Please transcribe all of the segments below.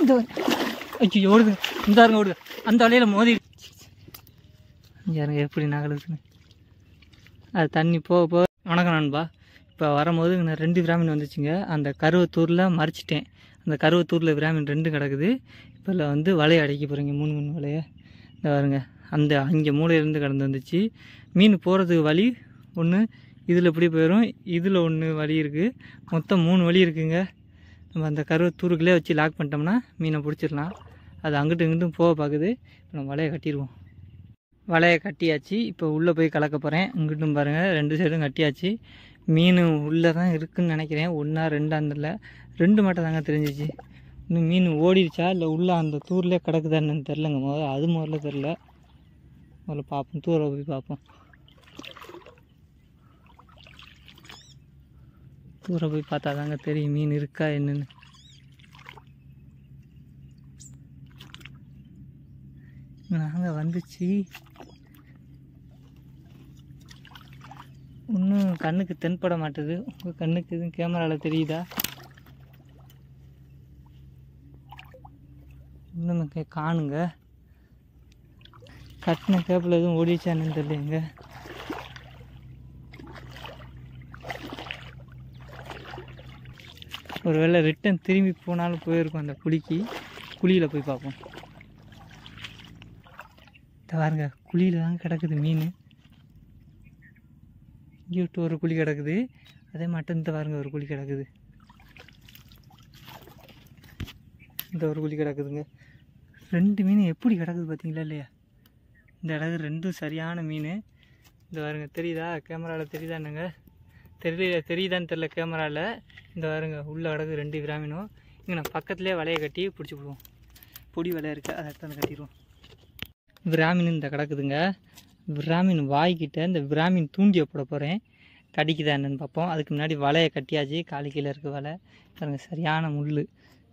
இந்த ஐயோ ஓடுது இந்த பாருங்க ஓடுது அந்த வலையில் மோதி இங்க பாருங்க எப்படி நகலுதுன்னு அது தண்ணி போக போக வணக்கம் நண்பா இப்போ வரும்போது நான் ரெண்டு விராமின் வந்துச்சுங்க அந்த கருவத்தூரில் மறைச்சிட்டேன் அந்த கருவத்தூரில் விராமின் ரெண்டு கிடக்குது இப்போ இதில் வந்து வலையை அடைக்க போகிறீங்க மூணு மூணு வலையை இந்த பாருங்க அந்த அங்கே மூலையிலேருந்து கடந்து வந்துச்சு மீன் போகிறதுக்கு வழி ஒன்று இதில் இப்படி போயிடும் இதில் ஒன்று வழி இருக்குது மொத்தம் மூணு வழி இருக்குங்க நம்ம அந்த கருவத்தூருக்குள்ளே வச்சு லாக் பண்ணிட்டோம்னா மீனை பிடிச்சிடலாம் அது அங்கிட்டும் இங்கிட்டும் போக பார்க்குது இப்போ நம்ம வலையை கட்டிடுவோம் வலையை கட்டியாச்சு இப்போ உள்ளே போய் கலக்க போகிறேன் இங்கிட்டும் பாருங்கள் ரெண்டு சைடும் கட்டியாச்சு மீன் உள்ளே தான் இருக்குன்னு நினைக்கிறேன் ஒன்றா ரெண்டாந்தில் ரெண்டு மட்டும் தாங்க தெரிஞ்சிச்சு இன்னும் மீன் ஓடிடுச்சா இல்லை உள்ளே அந்த தூர்லேயே கிடக்குதான்னு தெரிலங்க முதல்ல அது முதல்ல தெரில முதல்ல பார்ப்போம் தூர போய் பார்ப்போம் தூர போய் பார்த்தா தாங்க தெரியும் மீன் இருக்கா என்னன்னு நாங்கள் வந்துச்சு இன்னும் கண்ணுக்கு தென்பட மாட்டுது உங்கள் கண்ணுக்கு எதுவும் கேமராவில் தெரியுதா இன்னும் கே- காணுங்க கட்டின கேப்பில் எதுவும் ஓடிச்சான்னு தெரியலைங்க ஒருவேளை ரிட்டன் திரும்பி போனாலும் போயிருக்கும் அந்த குழிக்கு குழியில் போய் பார்ப்போம் இத பாருங்க குழியில் தான் கிடக்குது மீன் இங்கிட்டு ஒரு குழி கிடக்குது அதே மட்டும் இந்த பாருங்க ஒரு குழி கிடக்குது இந்த ஒரு குழி கிடக்குதுங்க ரெண்டு மீன் எப்படி கிடக்குது பார்த்தீங்களா இல்லையா இந்த இடத்துல ரெண்டும் சரியான மீன் இந்த பாருங்க தெரியுதா கேமராவில் தெரியுதா என்னங்க தெரியல தெரியுதான்னு தெரில கேமராவில் இந்த பாருங்க உள்ளே கிடக்கு ரெண்டு விராமீனும் இங்கே நான் பக்கத்துலேயே வலையை கட்டி பிடிச்சி விடுவோம் பொடி வலையை இருக்குது அதை எடுத்து வந்து கட்டிடுவோம் விராமின் இந்த கிடக்குதுங்க விராமின் வாய்க்கிட்ட இந்த விராமின் தூண்டியை போட போகிறேன் கடிக்குதா என்னன்னு பார்ப்போம் அதுக்கு முன்னாடி வலையை கட்டியாச்சு காலு கீழே இருக்க வலை பாருங்க சரியான முள்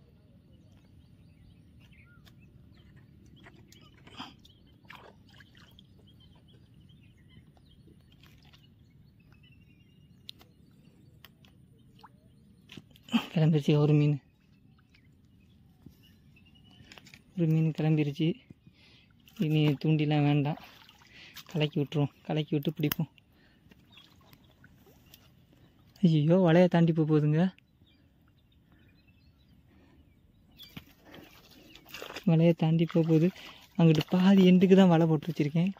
கிளம்பிருச்சு ஒரு மீன் ஒரு மீன் கிளம்பிருச்சு இனி தூண்டிலாம் வேண்டாம் கலக்கி விட்டுருவோம் கலக்கி விட்டு பிடிப்போம் ஐயோ வலையை தாண்டி போக போகுதுங்க வலையை தாண்டி போக போகுது அங்கிட்டு பாதி எண்டுக்கு தான் வலை போட்டு வச்சுருக்கேன்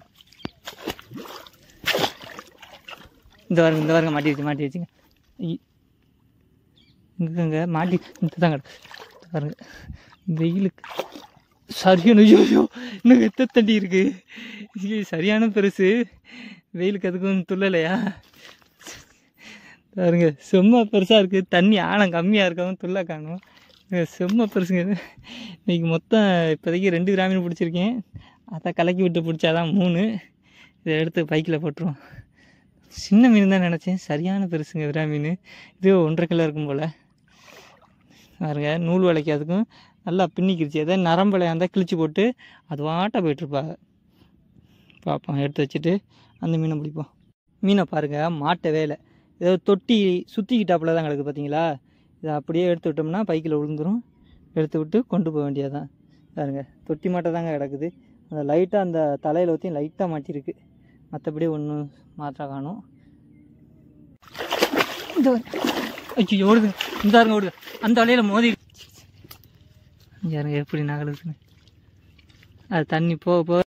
இந்த வாருங்க இந்த வாருங்க மாட்டி வச்சு மாட்டி வச்சுங்க ஐ- இங்கங்க மாட்டி இந்த தான் கிடக்கு இந்த பாருங்க வெயிலுக்கு சரியான ஐயோ ஐயோ, இன்னும் எத்த தண்டி இருக்கு ஐயோ, சரியான பெருசு வெயிலுக்கு அதுக்கும் துள்ளலையா பாருங்க செம்ம பெருசாக இருக்குது தண்ணி ஆழம் கம்மியாக இருக்கவும் துள்ள காணும் இங்க செம்ம பெருசுங்க இது. இன்னைக்கு மொத்தம் இப்போதைக்கு ரெண்டு கிராமீன் பிடிச்சிருக்கேன் அதை கலக்கி விட்டு பிடிச்சாதான் மூணு இதை எடுத்து பைக்கில் போட்டுருவோம் சின்ன மீன் தான் நினச்சேன் சரியான பெருசுங்க விரா மீன் இது ஒன்றரை கிலோ இருக்கும் போல் பாருங்க நூல் வலைக்கு அதுக்கும் நல்லா பின்னிக்கிருச்சு எதாவது நரம்பலையாக இருந்தால் கிழிச்சு போட்டு அது வாட்ட போயிட்டுருப்பாங்க பார்ப்போம் எடுத்து வச்சுட்டு அந்த மீனை பிடிப்போம் மீனை பாருங்கள் மாட்டவே இல்லை ஏதோ தொட்டி சுற்றிக்கிட்டாப்புல தான் கிடக்கு பார்த்தீங்களா இதை அப்படியே எடுத்து விட்டோம்னா பைக்கில் விழுந்துரும் எடுத்து விட்டு கொண்டு போக வேண்டியதுதான் பாருங்க தொட்டி மாட்டை தாங்க கிடக்குது அந்த லைட்டாக அந்த தலையில் ஊற்றி லைட்டாக மாட்டிருக்கு மற்றபடி ஒன்றும் மாற்ற காணும் இந்த ஐயோ ஓடுது இந்த பாருங்க ஓடுது அந்த வலையில் மோதி இங்க பாருங்க எப்படி நகலுதுன்னு அது தண்ணி போக போக